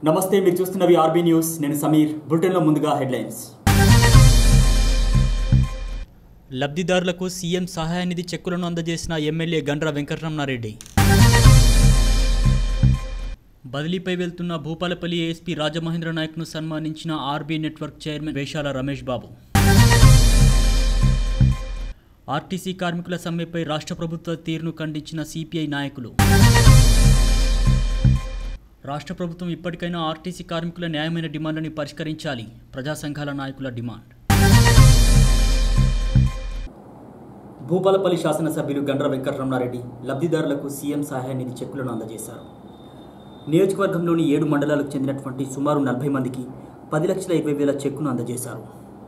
నమస్తే మీరు చూస్తున్నవి RB news నేను సమీర్ బులెటిన్లో ముందుగా హెడ్లైన్స్ లబ్ధిదారులకు సీఎం సహాయ నిధి చెక్కులను అందజేసిన ఎమ్మెల్యే గండ్ర వెంకటరమణారెడ్డి బదిలీపై వెళ్తున్న భూపాలపల్లి ఏఎస్పీ రాజమహేంద్ర నాయక్ను సన్మానించిన RB network chairman Veshala Ramesh Babu RTC కార్మికుల సమ్మెపై రాష్ట్ర ప్రభుత్వ తీరును ఖండించిన సిపిఐ నాయకులు రాష్ట్ర ప్రభుత్వం ఇప్పటికైనా ఆర్టీసీ కార్మికుల న్యాయమైన డిమాండ్లని పరిష్కరించాలి ప్రజా సంఘాల నాయకుల డిమాండ్ భూపాలపల్లి శాసనసభ్యులు గండ్ర వెంకటరమణారెడ్డి లబ్ధిదారులకు సీఎం సహాయ నిధి చెక్కులను అందజేశారు నియోజకవర్గంలోని ఏడు మండలాలకు చెందినటువంటి సుమారు నలభై మందికి పది లక్షల ఇరవై వేల చెక్కును అందజేశారు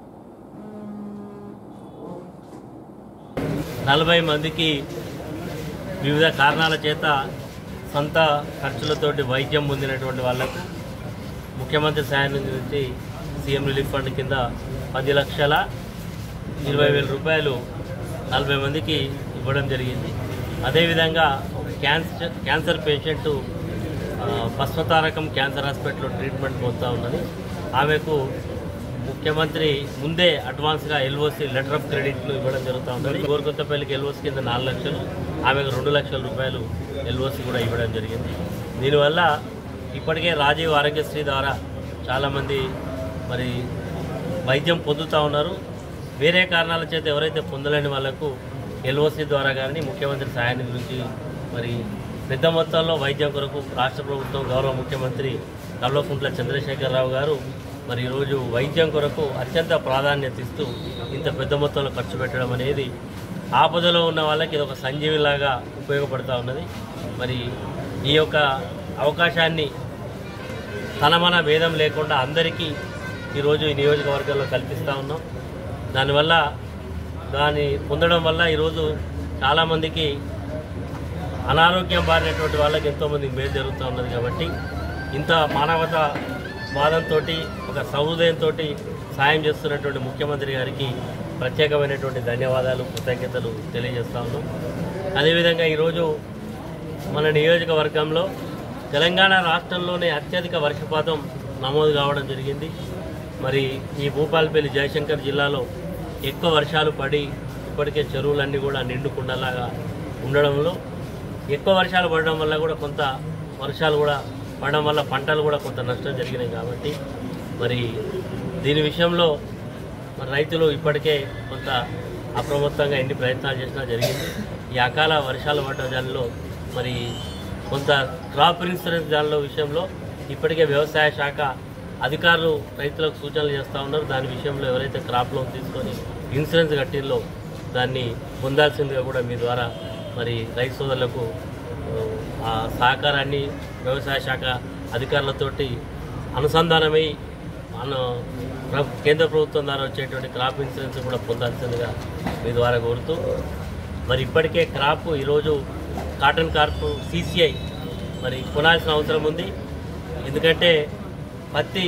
నలభై మందికి వివిధ కారణాల చేత సొంత ఖర్చులతోటి వైద్యం పొందినటువంటి వాళ్లకు ముఖ్యమంత్రి సాయం నుంచి సీఎం రిలీఫ్ ఫండ్ కింద పది లక్షల ఇరవై వేల రూపాయలు నలభై మందికి ఇవ్వడం జరిగింది అదేవిధంగా ఒక cancer cancer patient Basavatarakam cancer హాస్పిటల్లో ట్రీట్మెంట్ పొందుతూ ఉన్నది ఆమెకు ముఖ్యమంత్రి ముందే అడ్వాన్స్గా ఎల్ఓసి లెటర్ ఆఫ్ క్రెడిట్లు ఇవ్వడం జరుగుతూ ఉంటుంది గోరుకొత్తపల్లికి ఎల్ఓసి కింద నాలుగు లక్షలు ఆమెకు రెండు లక్షల రూపాయలు ఎల్ఓసి కూడా ఇవ్వడం జరిగింది దీనివల్ల ఇప్పటికే రాజీవ్ ఆరోగ్యశ్రీ ద్వారా చాలామంది మరి వైద్యం పొందుతూ ఉన్నారు వేరే కారణాల చేత ఎవరైతే పొందలేని వాళ్లకు ఎల్ఓసి ద్వారా కానీ ముఖ్యమంత్రి సహాయాన్ని గురించి మరి పెద్ద మొత్తంలో వైద్యం కొరకు రాష్ట్ర ప్రభుత్వం గౌరవ ముఖ్యమంత్రి కల్వకుంట్ల చంద్రశేఖరరావు గారు మరి ఈరోజు వైద్యం కొరకు అత్యంత ప్రాధాన్యత ఇస్తూ ఇంత పెద్ద మొత్తంలో ఖర్చు పెట్టడం అనేది ఆపదలో ఉన్న వాళ్ళకి ఇది ఒక సంజీవిలాగా ఉపయోగపడుతూ ఉన్నది మరి ఈ యొక్క అవకాశాన్ని తన మన భేదం లేకుండా అందరికీ ఈరోజు ఈ నియోజకవర్గంలో కల్పిస్తూ ఉన్నాం దానివల్ల దాన్ని పొందడం వల్ల ఈరోజు చాలామందికి అనారోగ్యం బారినటువంటి వాళ్ళకి ఎంతోమందికి మేలు జరుగుతూ ఉన్నది కాబట్టి ఇంత మానవత వాదంతో ఒక సహృదయంతో సాయం చేస్తున్నటువంటి ముఖ్యమంత్రి గారికి ప్రత్యేకమైనటువంటి ధన్యవాదాలు కృతజ్ఞతలు తెలియజేస్తా ఉన్నాం అదేవిధంగా ఈరోజు మన నియోజకవర్గంలో తెలంగాణ రాష్ట్రంలోనే అత్యధిక వర్షపాతం నమోదు కావడం జరిగింది మరి ఈ భూపాలపల్లి జయశంకర్ జిల్లాలో ఎక్కువ వర్షాలు పడి ఇప్పటికే చెరువులన్నీ కూడా నిండుకుండలాగా ఉండడంలో ఎక్కువ వర్షాలు పడడం వల్ల కూడా కొంత వర్షాలు కూడా పడడం వల్ల పంటలు కూడా కొంత నష్టం జరిగినాయి కాబట్టి మరి దీని విషయంలో మరి రైతులు ఇప్పటికే కొంత అప్రమత్తంగా ఎన్ని ప్రయత్నాలు చేసినా జరిగింది ఈ అకాల వర్షాలు పడ్డ దానిలో మరి కొంత క్రాప్ ఇన్సూరెన్స్ దానిలో విషయంలో ఇప్పటికే వ్యవసాయ శాఖ అధికారులు రైతులకు సూచనలు చేస్తూ ఉన్నారు దాని విషయంలో ఎవరైతే క్రాప్ లోన్ తీసుకొని ఇన్సూరెన్స్ కట్టిల్లో దాన్ని పొందాల్సిందిగా కూడా మీ ద్వారా మరి రైతు సోదరులకు ఆ సహకారాన్ని వ్యవసాయ శాఖ అధికారులతోటి అనుసంధానమై మన ప్ర- కేంద్ర ప్రభుత్వం ద్వారా వచ్చేటువంటి క్రాప్ ఇన్సూరెన్స్ కూడా పొందాల్సిందిగా మీ ద్వారా కోరుతూ మరి ఇప్పటికే క్రాప్ ఈరోజు కాటన్ కార్ప్ సీసీఐ మరి కొనాల్సిన అవసరం ఉంది ఎందుకంటే పత్తి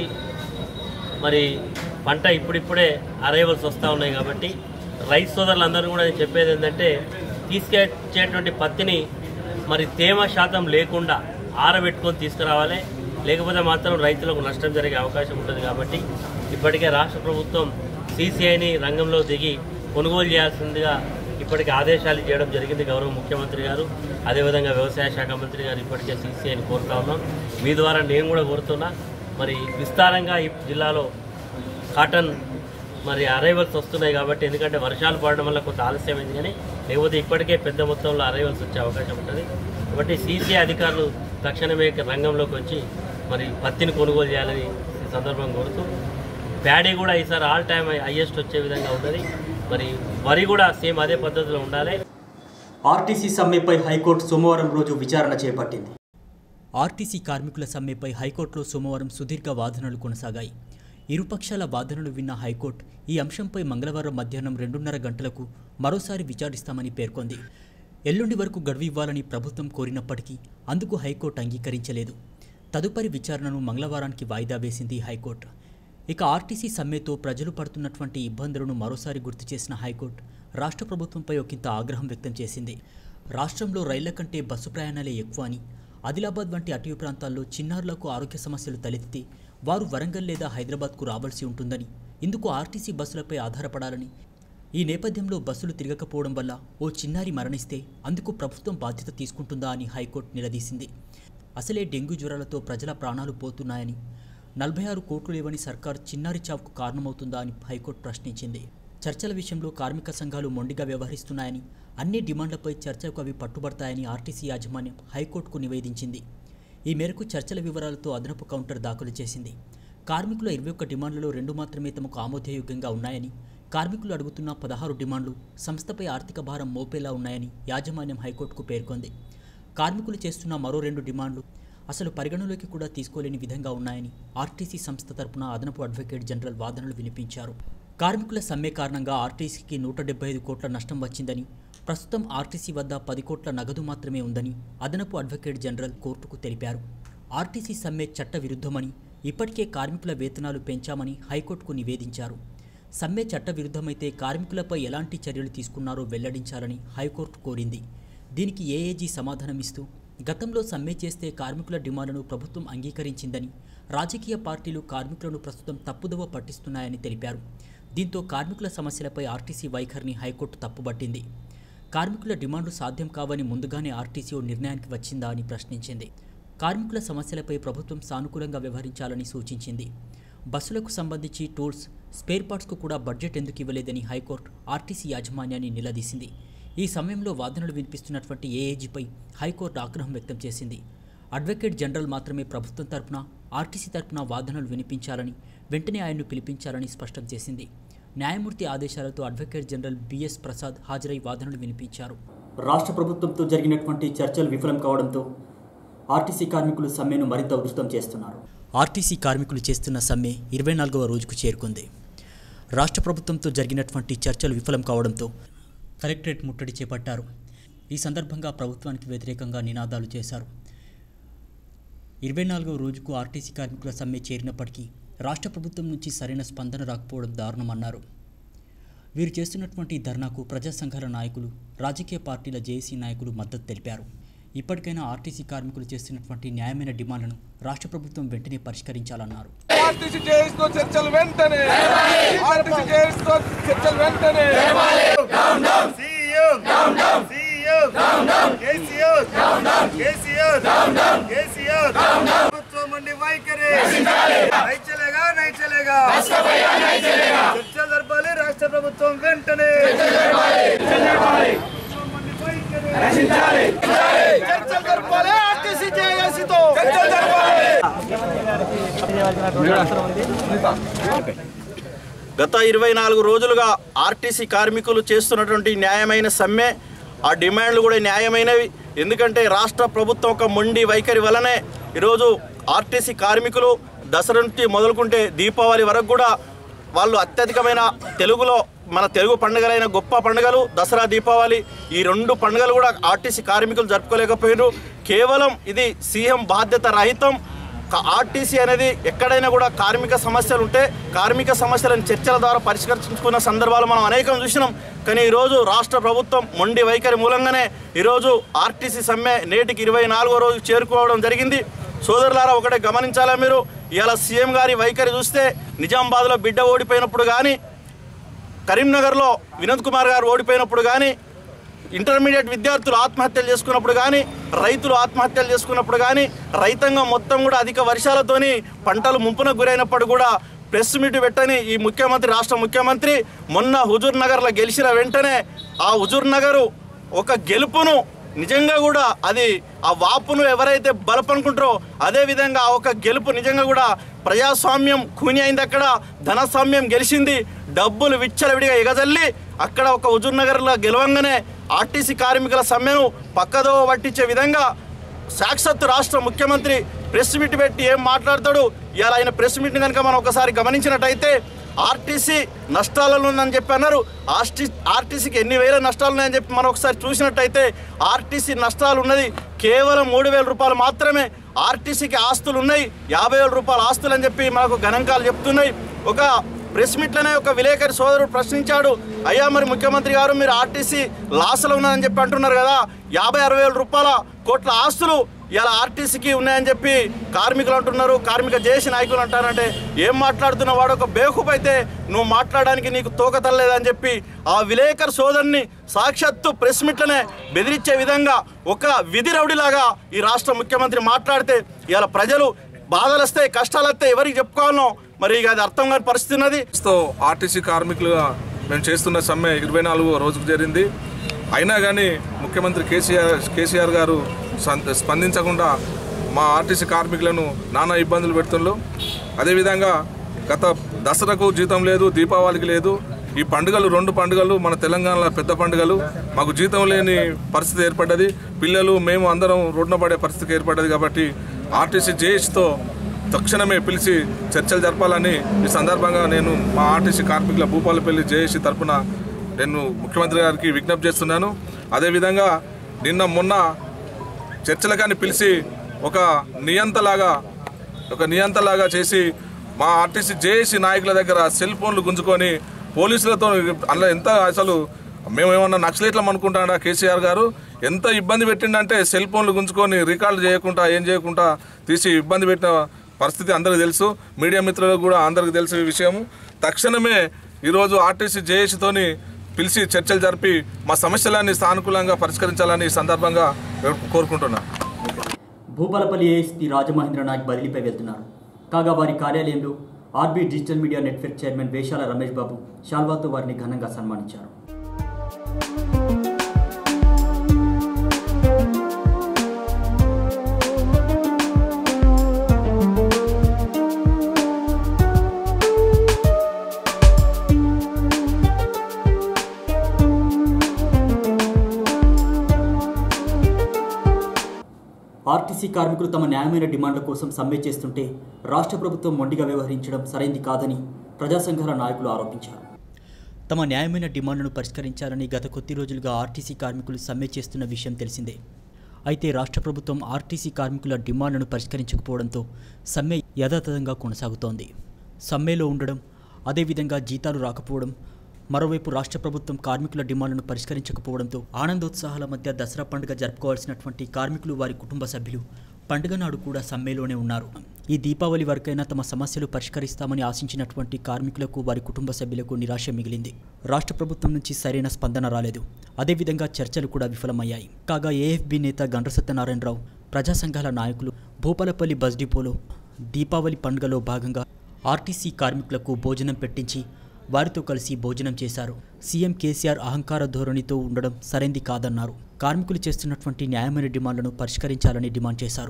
మరి పంట ఇప్పుడిప్పుడే అరైవల్స్ వస్తూ ఉన్నాయి కాబట్టి రైతు సోదరులందరూ కూడా నేను చెప్పేది ఏంటంటే తీసుకొచ్చేటువంటి పత్తిని మరి తేమ శాతం లేకుండా ఆరబెట్టుకొని తీసుకురావాలి లేకపోతే మాత్రం రైతులకు నష్టం జరిగే అవకాశం ఉంటుంది కాబట్టి ఇప్పటికే రాష్ట్ర ప్రభుత్వం సీసీఐని రంగంలో దిగి కొనుగోలు చేయాల్సిందిగా ఇప్పటికే ఆదేశాలు చేయడం జరిగింది గౌరవ ముఖ్యమంత్రి గారు అదేవిధంగా వ్యవసాయ శాఖ మంత్రి గారు ఇప్పటికే సీసీఐని కోరుతా ఉన్నాం మీ ద్వారా నేను కూడా కోరుతున్నా మరి విస్తారంగా ఈ జిల్లాలో కాటన్ మరి అరైవల్స్ వస్తున్నాయి కాబట్టి ఎందుకంటే వర్షాలు పడడం వల్ల కొంత ఆలస్యమైంది కానీ లేకపోతే ఇప్పటికే పెద్ద మొత్తంలో అరైవల్స్ వచ్చే అవకాశం ఉంటుంది కాబట్టి సీసీఐ అధికారులు తక్షణమే రంగంలోకి వచ్చి మరి పత్తిని కొనుగోలు చేయాలని ఈ సందర్భంగా కోరుతూ ప్యాడీ కూడా ఈసారి ఆల్ టైమ్ హైయెస్ట్ వచ్చే విధంగా ఉన్నది మరి వరి కూడా సేమ్ అదే పద్ధతిలో ఉండాలి ఆర్టీసీ సమ్మెపై హైకోర్టు సోమవారం రోజు విచారణ చేపట్టింది ఆర్టీసీ కార్మికుల సమ్మెపై హైకోర్టులో సోమవారం సుదీర్ఘ వాదనలు కొనసాగాయి ఇరుపక్షాల వాదనలు విన్న హైకోర్టు ఈ అంశంపై మంగళవారం మధ్యాహ్నం రెండున్నర గంటలకు మరోసారి విచారిస్తామని పేర్కొంది ఎల్లుండి వరకు గడువు ఇవ్వాలని ప్రభుత్వం కోరినప్పటికీ అందుకు హైకోర్టు అంగీకరించలేదు తదుపరి విచారణను మంగళవారానికి వాయిదా వేసింది హైకోర్టు ఇక ఆర్టీసీ సమ్మెతో ప్రజలు పడుతున్నటువంటి ఇబ్బందులను మరోసారి గుర్తు చేసిన హైకోర్టు రాష్ట్ర ప్రభుత్వంపై ఒకంత ఆగ్రహం వ్యక్తం చేసింది రాష్ట్రంలో రైళ్ల కంటే బస్సు ప్రయాణాలే ఎక్కువ అని ఆదిలాబాద్ వంటి అటవీ ప్రాంతాల్లో చిన్నారులకు ఆరోగ్య సమస్యలు తలెత్తి వారు వరంగల్ లేదా హైదరాబాద్కు రావాల్సి ఉంటుందని ఇందుకు ఆర్టీసీ బస్సులపై ఆధారపడాలని ఈ నేపథ్యంలో బస్సులు తిరగకపోవడం వల్ల ఓ చిన్నారి మరణిస్తే అందుకు ప్రభుత్వం బాధ్యత తీసుకుంటుందా అని హైకోర్టు నిలదీసింది అసలే డెంగ్యూ జ్వరాలతో ప్రజల ప్రాణాలు పోతున్నాయని నలభై ఆరు కోట్లు లేవని సర్కార్ చిన్నారి చావుకు కారణమవుతుందా అని హైకోర్టు ప్రశ్నించింది చర్చల విషయంలో కార్మిక సంఘాలు మొండిగా వ్యవహరిస్తున్నాయని అన్ని డిమాండ్లపై చర్చకు అవి పట్టుబడతాయని ఆర్టీసీ యాజమాన్యం హైకోర్టుకు నివేదించింది ఈ మేరకు చర్చల వివరాలతో అదనపు కౌంటర్ దాఖలు చేసింది కార్మికుల ఇరవై ఒక్క డిమాండ్లలో రెండు మాత్రమే తమకు ఆమోదయోగ్యంగా ఉన్నాయని కార్మికులు అడుగుతున్న పదహారు డిమాండ్లు సంస్థపై ఆర్థిక భారం మోపేలా ఉన్నాయని యాజమాన్యం హైకోర్టుకు పేర్కొంది కార్మికులు చేస్తున్న మరో రెండు డిమాండ్లు అసలు పరిగణలోకి కూడా తీసుకోలేని విధంగా ఉన్నాయని ఆర్టీసీ సంస్థ తరపున అదనపు అడ్వకేట్ జనరల్ వాదనలు వినిపించారు కార్మికుల సమ్మె కారణంగా ఆర్టీసీకి నూట డెబ్బై ఐదు కోట్ల నష్టం వచ్చిందని ప్రస్తుతం ఆర్టీసీ వద్ద పది కోట్ల నగదు మాత్రమే ఉందని అదనపు అడ్వకేట్ జనరల్ కోర్టుకు తెలిపారు ఆర్టీసీ సమ్మె చట్ట విరుద్ధమని ఇప్పటికే కార్మికుల వేతనాలు పెంచామని హైకోర్టుకు నివేదించారు సమ్మె చట్ట విరుద్ధమైతే కార్మికులపై ఎలాంటి చర్యలు తీసుకున్నారో వెల్లడించాలని హైకోర్టు కోరింది దీనికి ఏఏజీ సమాధానమిస్తూ గతంలో సమ్మె చేస్తే కార్మికుల డిమాండ్లను ప్రభుత్వం అంగీకరించిందని రాజకీయ పార్టీలు కార్మికులను ప్రస్తుతం తప్పుదోవ పట్టిస్తున్నాయని తెలిపారు దీంతో కార్మికుల సమస్యలపై ఆర్టీసీ వైఖరిని హైకోర్టు తప్పుబట్టింది కార్మికుల డిమాండ్లు సాధ్యం కావని ముందుగానే ఆర్టీసీ ఓ నిర్ణయానికి వచ్చిందా అని ప్రశ్నించింది కార్మికుల సమస్యలపై ప్రభుత్వం సానుకూలంగా వ్యవహరించాలని సూచించింది బస్సులకు సంబంధించి టూల్స్ స్పేర్ పార్ట్స్కు కూడా బడ్జెట్ ఎందుకు ఇవ్వలేదని హైకోర్టు ఆర్టీసీ యాజమాన్యాన్ని నిలదీసింది ఈ సమయంలో వాదనలు వినిపిస్తున్నటువంటి ఏఏజీపై హైకోర్టు ఆగ్రహం వ్యక్తం చేసింది అడ్వకేట్ జనరల్ మాత్రమే ప్రభుత్వం తరపున ఆర్టీసీ తరపున వాదనలు వినిపించాలని వెంటనే ఆయన్ను పిలిపించాలని స్పష్టం చేసింది న్యాయమూర్తి ఆదేశాలతో అడ్వకేట్ జనరల్ బిఎస్ ప్రసాద్ హాజరై వాదనలు వినిపించారు రాష్ట్ర ప్రభుత్వంతో జరిగినటువంటి చర్చలు విఫలం కావడంతో ఆర్టీసీ కార్మికులు సమ్మెను మరింత ఉధృతం చేస్తున్నారు ఆర్టీసీ కార్మికులు చేస్తున్న సమ్మె ఇరవై నాలుగవ రోజుకు చేరుకుంది రాష్ట్ర ప్రభుత్వంతో జరిగినటువంటి చర్చలు విఫలం కావడంతో కలెక్టరేట్ ముట్టడి చేపట్టారు ఈ సందర్భంగా ప్రభుత్వానికి వ్యతిరేకంగా నినాదాలు చేశారు ఇరవై నాలుగవ రోజుకు ఆర్టీసీ కార్మికుల సమ్మె చేరినప్పటికీ రాష్ట్ర ప్రభుత్వం నుంచి సరైన స్పందన రాకపోవడం దారుణమన్నారు వీరు చేస్తున్నటువంటి ఈ ధర్నాకు ప్రజా సంఘాల నాయకులు రాజకీయ పార్టీల జేఏసీ నాయకులు మద్దతు తెలిపారు ఇప్పటికైనా ఆర్టీసీ కార్మికులు చేస్తున్నటువంటి న్యాయమైన డిమాండ్లను రాష్ట్ర ప్రభుత్వం వెంటనే పరిష్కరించాలన్నారు ఆర్టీసీ జేఎస్ చర్చలు వెంటనే ఆర్టీసీ జేఎస్ చర్చలు వెంటనే సీఎం సీఎం కేసీఆర్ కేసీఆర్ కేసీఆర్ ప్రభుత్వం మండి వైఖరి నై చలేగా నై చలేగా చర్చలు జరపాలి రాష్ట్ర ప్రభుత్వం వెంటనే ప్రభుత్వం మండి వైఖరి చర్చలు జరపాలి ఆర్టీసీ జేఎస్ తో చర్చలు జరపాలి గత ఇరవై నాలుగు రోజులుగా ఆర్టీసీ కార్మికులు చేస్తున్నటువంటి న్యాయమైన సమ్మె ఆ డిమాండ్లు కూడా న్యాయమైనవి ఎందుకంటే రాష్ట్ర ప్రభుత్వం ఒక మొండి వైఖరి వలనే ఈరోజు ఆర్టీసీ కార్మికులు దసరా నుంచి మొదలుకుంటే దీపావళి వరకు కూడా వాళ్ళు అత్యధికమైన తెలుగులో మన తెలుగు పండుగలైన గొప్ప పండుగలు దసరా దీపావళి ఈ రెండు పండుగలు కూడా ఆర్టీసీ కార్మికులు జరుపుకోలేకపోయారు కేవలం ఇది సీఎం బాధ్యత రహితం క- ఆర్టీసీ అనేది ఎక్కడైనా కూడా కార్మిక సమస్యలు ఉంటే కార్మిక సమస్యలను చర్చల ద్వారా పరిష్కరించుకున్న సందర్భాలు మనం అనేకం చూసినాం కానీ ఈరోజు రాష్ట్ర ప్రభుత్వం మొండి వైఖరి మూలంగానే ఈరోజు ఆర్టీసీ సమ్మె నేటికి ఇరవై నాలుగో రోజు చేరుకోవడం జరిగింది సోదరులారా ఒకటే గమనించాలా మీరు ఇవాళ సీఎం గారి వైఖరి చూస్తే నిజామాబాద్లో బిడ్డ ఓడిపోయినప్పుడు కానీ కరీంనగర్లో వినోద్ కుమార్ గారు ఓడిపోయినప్పుడు కానీ ఇంటర్మీడియట్ విద్యార్థులు ఆత్మహత్యలు చేసుకున్నప్పుడు కానీ రైతులు ఆత్మహత్యలు చేసుకున్నప్పుడు కానీ రైతాంగం మొత్తం కూడా అధిక వర్షాలతోని పంటలు ముంపునకు గురైనప్పుడు కూడా ప్రెస్ మీట్ పెట్టని ఈ ముఖ్యమంత్రి రాష్ట్ర ముఖ్యమంత్రి మొన్న హుజూర్ నగర్లో గెలిచిన వెంటనే ఆ హుజూర్ నగరు ఒక గెలుపును నిజంగా కూడా అది ఆ వాపును ఎవరైతే బలపనుకుంటారో అదే విధంగా ఆ ఒక గెలుపు నిజంగా కూడా ప్రజాస్వామ్యం కూని అయింది అక్కడ ధనస్వామ్యం గెలిచింది డబ్బులు విచ్చలవిడిగా ఎగజల్లి అక్కడ ఒక హుజూర్ నగర్లో గెలవంగానే ఆర్టీసీ కార్మికుల సమ్మెను పక్కదో పట్టించే విధంగా సాక్షాత్ రాష్ట్ర ముఖ్యమంత్రి ప్రెస్ మీట్ పెట్టి ఏం మాట్లాడతాడు ఇలా ఆయన ప్రెస్ మీట్ కనుక మనం ఒకసారి గమనించినట్టయితే ఆర్టీసీ నష్టాలలో ఉందని చెప్పి అన్నారు ఆర్టీ ఆర్టీసీకి ఎన్ని వేల నష్టాలు ఉన్నాయని చెప్పి మనం ఒకసారి చూసినట్టయితే ఆర్టీసీ నష్టాలు ఉన్నది కేవలం మూడు వేల రూపాయలు మాత్రమే ఆర్టీసీకి ఆస్తులు ఉన్నాయి యాభై వేల రూపాయల ఆస్తులు అని చెప్పి మనకు గణాంకాలు చెప్తున్నాయి ఒక ప్రెస్ మీట్లోనే ఒక విలేకరి సోదరుడు ప్రశ్నించాడు అయ్యా మరి ముఖ్యమంత్రి గారు మీరు ఆర్టీసీ లాస్లో ఉన్నదని చెప్పి అంటున్నారు కదా యాభై అరవై వేల రూపాయల కోట్ల ఆస్తులు ఇలా ఆర్టీసీకి ఉన్నాయని చెప్పి కార్మికులు అంటున్నారు కార్మిక జేసీ నాయకులు అంటారంటే ఏం మాట్లాడుతున్న వాడు ఒక బేహూప్ అయితే నువ్వు మాట్లాడడానికి నీకు తోక తల్లేదని చెప్పి ఆ విలేకర్ సోదరుని సాక్షాత్తు ప్రెస్ మీట్లనే బెదిరించే విధంగా ఒక విధి రౌడిలాగా ఈ రాష్ట్ర ముఖ్యమంత్రి మాట్లాడితే ఇలా ప్రజలు బాధలు వస్తాయి కష్టాలు వస్తాయి ఎవరికి చెప్పుకోవాలనో మరి ఇక అది అర్థం కాని పరిస్థితి ఉన్నది తో ఆర్టీసీ కార్మికులుగా మేము చేస్తున్న సమ్మె ఇరవై నాలుగో రోజుకు జరిగింది అయినా కానీ ముఖ్యమంత్రి కేసీఆర్ కేసీఆర్ గారు సం- స్పందించకుండా మా ఆర్టీసీ కార్మికులను నానా ఇబ్బందులు పెడుతుండ్రు అదేవిధంగా గత దసరాకు జీతం లేదు దీపావళికి లేదు ఈ పండుగలు రెండు పండుగలు మన తెలంగాణలో పెద్ద పండుగలు మాకు జీతం లేని పరిస్థితి ఏర్పడ్డది పిల్లలు మేము అందరం రోడ్డున పడే పరిస్థితి ఏర్పడ్డది కాబట్టి ఆర్టీసీ జేఎస్తో తక్షణమే పిలిచి చర్చలు జరపాలని ఈ సందర్భంగా నేను మా ఆర్టీసీ కార్మికుల భూపాలపల్లి జేఏసీ తరపున నేను ముఖ్యమంత్రి గారికి విజ్ఞప్తి చేస్తున్నాను అదేవిధంగా నిన్న మొన్న చర్చలకాన్ని పిలిచి ఒక నియంతలాగా ఒక నియంతలాగా చేసి మా ఆర్టీసీ జేఏసీ నాయకుల దగ్గర సెల్ ఫోన్లు గుంజుకొని పోలీసులతో అలా ఎంత అసలు మేమేమన్నా నక్సలేట్లం అనుకుంటాడా కేసీఆర్ గారు ఎంత ఇబ్బంది పెట్టిండంటే సెల్ ఫోన్లు గుంజుకొని రికార్డు చేయకుండా ఏం చేయకుండా తీసి ఇబ్బంది పెట్టిన పరిస్థితి అందరికీ తెలుసు మీడియా మిత్రులకు కూడా అందరికీ తెలిసే విషయం తక్షణమే ఈరోజు ఆర్టీసీ జేఏసీతోని పిలిచి చర్చలు జరిపి మా సమస్యలన్నీ సానుకూలంగా పరిష్కరించాలని ఈ సందర్భంగా కోరుకుంటున్నాను భూపాలపల్లి ఏఎస్పీ రాజమహేంద్ర నాయక్ బదిలీపై వెళ్తున్నారు కాగా వారి కార్యాలయంలో RB digital media network chairman Veshala Ramesh Babu షాల్వాతో వారిని ఘనంగా సన్మానించారు ఆర్టీసీ కార్మికులు తమ న్యాయమైన డిమాండ్ల కోసం సమ్మె చేస్తుంటే రాష్ట్ర ప్రభుత్వం మొండిగా వ్యవహరించడం సరైంది కాదని ప్రజా సంఘాల నాయకులు ఆరోపించారు తమ న్యాయమైన డిమాండ్లను పరిష్కరించాలని గత కొద్ది రోజులుగా ఆర్టీసీ కార్మికులు సమ్మె చేస్తున్న విషయం తెలిసిందే అయితే రాష్ట్ర ప్రభుత్వం ఆర్టీసీ కార్మికుల డిమాండ్లను పరిష్కరించకపోవడంతో సమ్మె యథాతథంగా కొనసాగుతోంది సమ్మెలో ఉండడం అదేవిధంగా జీతాలు రాకపోవడం మరోవైపు రాష్ట్ర ప్రభుత్వం కార్మికుల డిమాండ్లను పరిష్కరించకపోవడంతో ఆనందోత్సాహాల మధ్య దసరా పండుగ జరుపుకోవాల్సినటువంటి కార్మికులు వారి కుటుంబ సభ్యులు పండుగ నాడు కూడా సమ్మెలోనే ఉన్నారు ఈ దీపావళి వరకైనా తమ సమస్యలు పరిష్కరిస్తామని ఆశించినటువంటి కార్మికులకు వారి కుటుంబ సభ్యులకు నిరాశ మిగిలింది రాష్ట్ర ప్రభుత్వం నుంచి సరైన స్పందన రాలేదు అదేవిధంగా చర్చలు కూడా విఫలమయ్యాయి కాగా ఏఎఫ్బి నేత గండ్ర సత్యనారాయణరావు ప్రజా సంఘాల నాయకులు భూపాలపల్లి బస్ డిపోలో దీపావళి పండుగలో భాగంగా ఆర్టీసీ కార్మికులకు భోజనం పెట్టించి వారితో కలిసి భోజనం చేశారు సీఎం కేసీఆర్ అహంకార ధోరణితో ఉండడం సరైంది కాదన్నారు కార్మికులు చేస్తున్నటువంటి న్యాయమైన డిమాండ్లను పరిష్కరించాలని డిమాండ్ చేశారు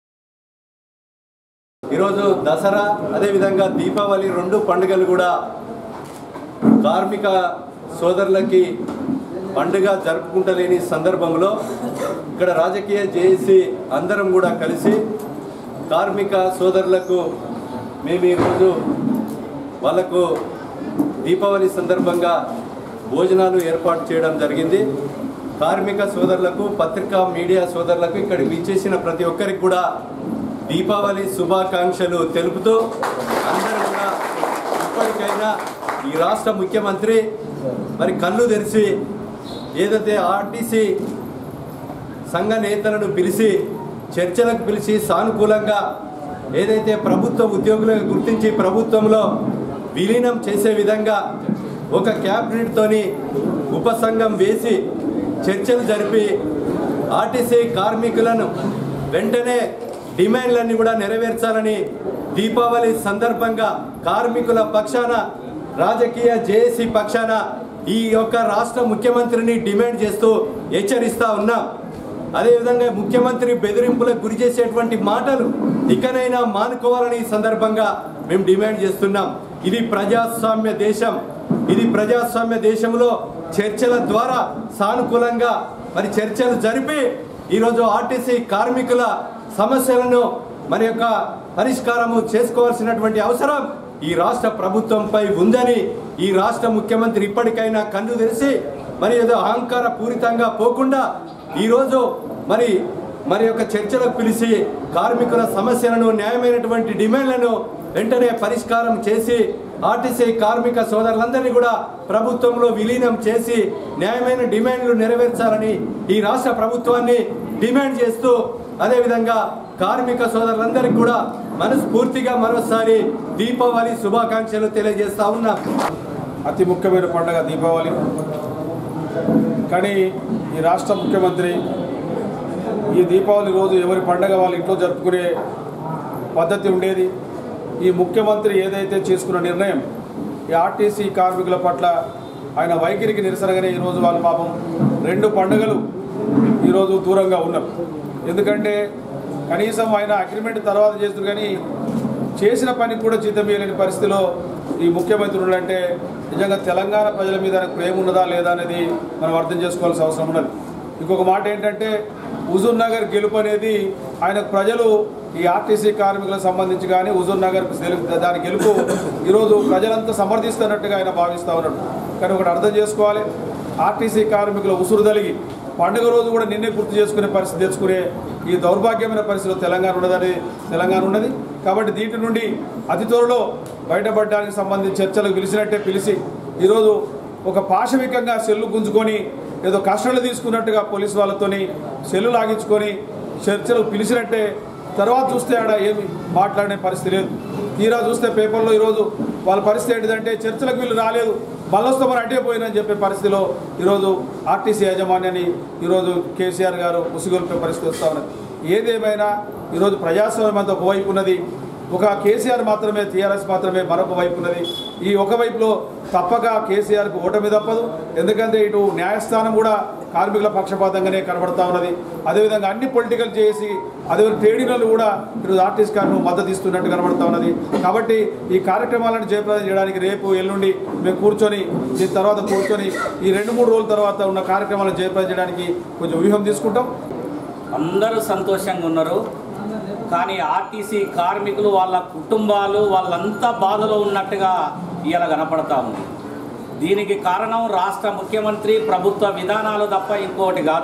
ఈరోజు దసరా అదేవిధంగా దీపావళి రెండు పండుగలు కూడా కార్మిక సోదరులకి పండుగ జరుపుకుంటలేని సందర్భంలో ఇక్కడ రాజకీయ జేఏసీ అందరం కూడా కలిసి కార్మిక సోదరులకు మేము ఈరోజు వాళ్ళకు దీపావళి సందర్భంగా భోజనాలు ఏర్పాటు చేయడం జరిగింది కార్మిక సోదరులకు పత్రికా మీడియా సోదరులకు ఇక్కడికి విచ్చేసిన ప్రతి ఒక్కరికి కూడా దీపావళి శుభాకాంక్షలు తెలుపుతూ అందరూ కూడా ఇప్పటికైనా ఈ రాష్ట్ర ముఖ్యమంత్రి మరి కళ్ళు తెరిచి ఏదైతే ఆర్టీసీ సంఘ నేతలను పిలిచి చర్చలకు పిలిచి సానుకూలంగా ఏదైతే ప్రభుత్వ ఉద్యోగులను గుర్తించి ప్రభుత్వంలో విలీనం చేసే విధంగా ఒక క్యాబినెట్తోని ఉపసంఘం వేసి చర్చలు జరిపి ఆర్టీసీ కార్మికులను వెంటనే డిమాండ్లన్నీ కూడా నెరవేర్చాలని దీపావళి సందర్భంగా కార్మికుల పక్షాన రాజకీయ జేఏసీ పక్షాన ఈ యొక్క రాష్ట్ర ముఖ్యమంత్రిని డిమాండ్ చేస్తూ హెచ్చరిస్తా ఉన్నాం అదేవిధంగా ముఖ్యమంత్రి బెదిరింపులకు గురి చేసేటువంటి మాటలు ఇకనైనా మానుకోవాలని ఈ సందర్భంగా మేము డిమాండ్ చేస్తున్నాం ఇది ప్రజాస్వామ్య దేశం ఇది ప్రజాస్వామ్య దేశంలో చర్చల ద్వారా సానుకూలంగా మరి చర్చలు జరిపి ఈరోజు ఆర్టీసీ కార్మికుల సమస్యలను మరి యొక్క పరిష్కారము చేసుకోవాల్సినటువంటి అవసరం ఈ రాష్ట్ర ప్రభుత్వంపై ఉందని ఈ రాష్ట్ర ముఖ్యమంత్రి ఇప్పటికైనా కన్ను తెరిచి మరి ఏదో అహంకార పూరితంగా పోకుండా ఈరోజు మరి మరి యొక్క చర్చలకు పిలిచి కార్మికుల సమస్యలను న్యాయమైనటువంటి డిమాండ్లను వెంటనే పరిష్కారం చేసి ఆర్టీసీ కార్మిక సోదరులందరినీ కూడా ప్రభుత్వంలో విలీనం చేసి న్యాయమైన డిమాండ్లు నెరవేర్చాలని ఈ రాష్ట్ర ప్రభుత్వాన్ని డిమాండ్ చేస్తూ అదేవిధంగా కార్మిక సోదరులందరికీ కూడా మనస్ఫూర్తిగా మరోసారి దీపావళి శుభాకాంక్షలు తెలియజేస్తా ఉన్నాం అతి ముఖ్యమైన పండుగ దీపావళి కానీ ఈ రాష్ట్ర ముఖ్యమంత్రి ఈ దీపావళి రోజు ఎవరి పండగ వాళ్ళ ఇంట్లో జరుపుకునే పద్ధతి ఉండేది ఈ ముఖ్యమంత్రి ఏదైతే చేసుకున్న నిర్ణయం ఈ ఆర్టీసీ కార్మికుల పట్ల ఆయన వైఖరికి నిరసనగానే ఈరోజు వాళ్ళ పాపం రెండు పండుగలు ఈరోజు దూరంగా ఉన్నారు ఎందుకంటే కనీసం ఆయన అగ్రిమెంట్ తర్వాత చేస్తారు కానీ చేసిన పనికి కూడా జీతం ఇవ్వలేని పరిస్థితిలో ఈ ముఖ్యమంత్రి ఉన్నాడంటే నిజంగా తెలంగాణ ప్రజల మీద ఆయనకు ప్రేమ ఉన్నదా లేదా అనేది మనం అర్థం చేసుకోవాల్సిన అవసరం ఉన్నది ఇంకొక మాట ఏంటంటే హుజూర్ నగర్ గెలుపు అనేది ఆయనకు ప్రజలు ఈ ఆర్టీసీ కార్మికులకు సంబంధించి కానీ హుజూర్ నగర్ దాని గెలుపు ఈరోజు ప్రజలంతా సమర్థిస్తున్నట్టుగా ఆయన భావిస్తూ ఉన్నాడు కానీ ఒకటి అర్థం చేసుకోవాలి ఆర్టీసీ కార్మికుల ఉసురు తలిగి పండుగ రోజు కూడా నిన్నే గుర్తు చేసుకునే పరిస్థితి తెచ్చుకునే ఈ దౌర్భాగ్యమైన పరిస్థితిలో తెలంగాణ ఉన్నదని తెలంగాణ ఉన్నది కాబట్టి దీంట్ నుండి అతి త్వరలో బయటపడడానికి సంబంధించి చర్చలకు పిలిచినట్టే పిలిచి ఈరోజు ఒక పాశవికంగా సెల్లు గుంజుకొని ఏదో కష్టాలు తీసుకున్నట్టుగా పోలీసు వాళ్ళతోని సెల్లు లాగించుకొని చర్చలకు పిలిచినట్టే తర్వాత చూస్తే ఆడ ఏమి మాట్లాడే పరిస్థితి లేదు తీరా చూస్తే పేపర్లో ఈరోజు వాళ్ళ పరిస్థితి ఏంటిదంటే చర్చలకు వీళ్ళు రాలేదు మళ్ళొస్తే మరి అడ్డే పోయిందని చెప్పే పరిస్థితిలో ఈరోజు ఆర్టీసీ యాజమాన్యాన్ని ఈరోజు కేసీఆర్ గారు ముసిగొల్పే పరిస్థితి వస్తూ ఉన్నది ఏదేమైనా ఈరోజు ప్రజాస్వామ్యం అంతా ఒకవైపు ఉన్నది ఒక కేసీఆర్ మాత్రమే టీఆర్ఎస్ మాత్రమే మరొక వైపు ఉన్నది ఈ ఒక వైపులో తప్పక కేసీఆర్కు ఓటమి తప్పదు ఎందుకంటే ఇటు న్యాయస్థానం కూడా కార్మికుల పక్షపాతంగానే కనబడతా ఉన్నది అదేవిధంగా అన్ని పొలిటికల్ చేసి అదేవిధంగా ట్రేడ్ యూనియన్లు కూడా ఈరోజు ఆర్టిస్ట్ కార్మికులు మద్దతు ఇస్తున్నట్టు కనబడతా ఉన్నది కాబట్టి ఈ కార్యక్రమాలను జయప్రదం చేయడానికి రేపు ఎల్లుండి మేము కూర్చొని దీని తర్వాత కూర్చొని ఈ రెండు మూడు రోజుల తర్వాత ఉన్న కార్యక్రమాలను జయప్రదం చేయడానికి కొంచెం వ్యూహం తీసుకుంటాం అందరూ సంతోషంగా ఉన్నారు కానీ ఆర్టీసీ కార్మికులు వాళ్ళ కుటుంబాలు వాళ్ళంతా బాధలో ఉన్నట్టుగా ఇవాళ కనపడతా ఉంది దీనికి కారణం రాష్ట్ర ముఖ్యమంత్రి ప్రభుత్వ విధానాలు తప్ప ఇంకోటి కాదు